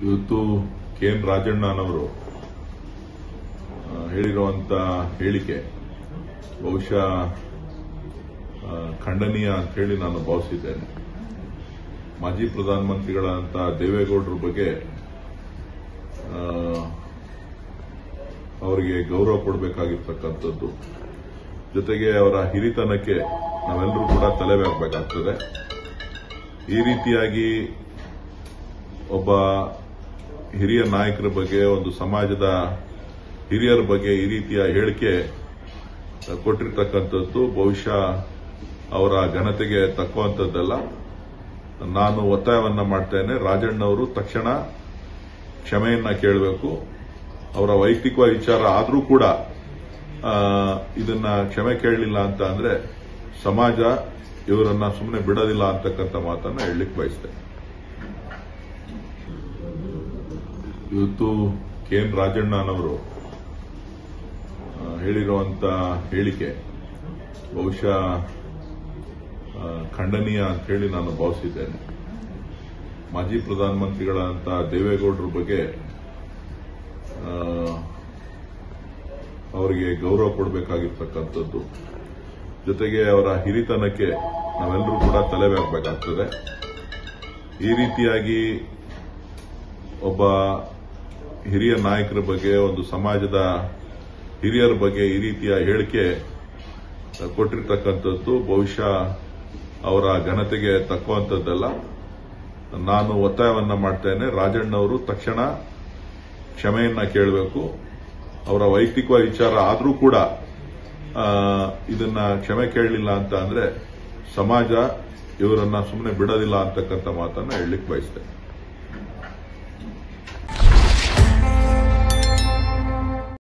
ಇವತ್ತು K N ರಾಜಣ್ಣನವರು ಆ, ಹೇಳಿರುವಂತ ಹೇಳಿಕೆ ಬಹುಶಃ ಆ, ಖಂಡನೀಯ ಅಂತ ಹೇಳಿ ನಾನು ಭಾವಿಸಿದ್ದೇನೆ ಮಾಜಿ ಪ್ರಧಾನಮಂತ್ರಿಗಳಂತ ದೇವೇಗೌಡರ ಬಗ್ಗೆ ಆ, ಅವರಿಗೆ ಗೌರವ ಕೊಡಬೇಕಾಗಿರ್ತಕ್ಕಂಥದ್ದು ಜೊತೆಗೆ ಅವರ ಹಿರಿತನಕ್ಕೆ ನಾವೆಲ್ಲರೂ ಕೂಡ ತಲೆಬಾಗಬೇಕಾಗ್ತದೆ ಈ ರೀತಿಯಾಗಿ ಒಬ್ಬ ಹಿರಿಯ ನಾಯಕರ ಬಗ್ಗೆ ಒಂದು ಸಮಾಜದ ಹಿರಿಯರ ಬಗ್ಗೆ ಈ ರೀತಿಯ ಹೇಳಿಕೆ ಕೊಟ್ಟಿರ್ತಕ್ಕಂಥದ್ದು ಬಹುಶಃ ಅವರ ಘನತೆಗೆ ತಕ್ಕುವಂಥದ್ದಲ್ಲ ನಾನು ಒತ್ತಾಯವನ್ನ ಮಾಡ್ತೇನೆ ರಾಜಣ್ಣವರು ತಕ್ಷಣ ಕ್ಷಮೆಯನ್ನ ಕೇಳಬೇಕು ಅವರ ವೈಯಕ್ತಿಕ ವಿಚಾರ ಆದರೂ ಕೂಡ ಆ, ಇದನ್ನ ಕ್ಷಮೆ ಕೇಳಲಿಲ್ಲ ಅಂತ ಅಂದ್ರೆ ಸಮಾಜ ಇವರನ್ನ ಸುಮ್ಮನೆ ಬಿಡೋದಿಲ್ಲ ಅಂತಕ್ಕಂಥ ಮಾತನ್ನ ಹೇಳಲಿಕ್ಕೆ ಬಯಸ್ತೇನೆ ಇವತ್ತು ಕೆ ಎನ್ ರಾಜಣ್ಣನವರು ಆ, ಹೇಳಿರುವಂತ ಹೇಳಿಕೆ ಬಹುಶಃ ಆ, ಖಂಡನೀಯ ಅಂತ ಹೇಳಿ ನಾನು ಭಾವಿಸಿದ್ದೇನೆ ಮಾಜಿ ಪ್ರಧಾನಮಂತ್ರಿಗಳಂತ ದೇವೇಗೌಡರ ಬಗ್ಗೆ ಆ, ಅವರಿಗೆ ಗೌರವ ಕೊಡಬೇಕಾಗಿರ್ತಕ್ಕಂಥದ್ದು ಜೊತೆಗೆ ಅವರ ಹಿರಿತನಕ್ಕೆ ನಾವೆಲ್ಲರೂ ಕೂಡ ತಲೆಬಾಗಬೇಕಾಗ್ತದೆ ಈ ರೀತಿಯಾಗಿ ಒಬ್ಬ ಹಿರಿಯ ನಾಯಕರ ಬಗ್ಗೆ ಒಂದು ಸಮಾಜದ ಹಿರಿಯರ ಬಗ್ಗೆ ಈ ರೀತಿಯ ಹೇಳಿಕೆ ಕೊಟ್ಟಿರ್ತಕ್ಕಂಥದ್ದು ಬಹುಶಃ ಅವರ ಘನತೆಗೆ ತಕ್ಕುವಂಥದ್ದಲ್ಲ ನಾನು ಒತ್ತಾಯವನ್ನ ಮಾಡ್ತೇನೆ ರಾಜಣ್ಣವರು ತಕ್ಷಣ ಕ್ಷಮೆಯನ್ನ ಕೇಳಬೇಕು ಅವರ ವೈಯಕ್ತಿಕ ವಿಚಾರ ಆದರೂ ಕೂಡ ಆ, ಇದನ್ನ ಕ್ಷಮೆ ಕೇಳಲಿಲ್ಲ ಅಂತ ಅಂದ್ರೆ ಸಮಾಜ ಇವರನ್ನ ಸುಮ್ಮನೆ ಬಿಡೋದಿಲ್ಲ ಅಂತಕ್ಕಂಥ ಮಾತನ್ನ ಹೇಳಲಿಕ್ಕೆ ಬಯಸ್ತೇನೆ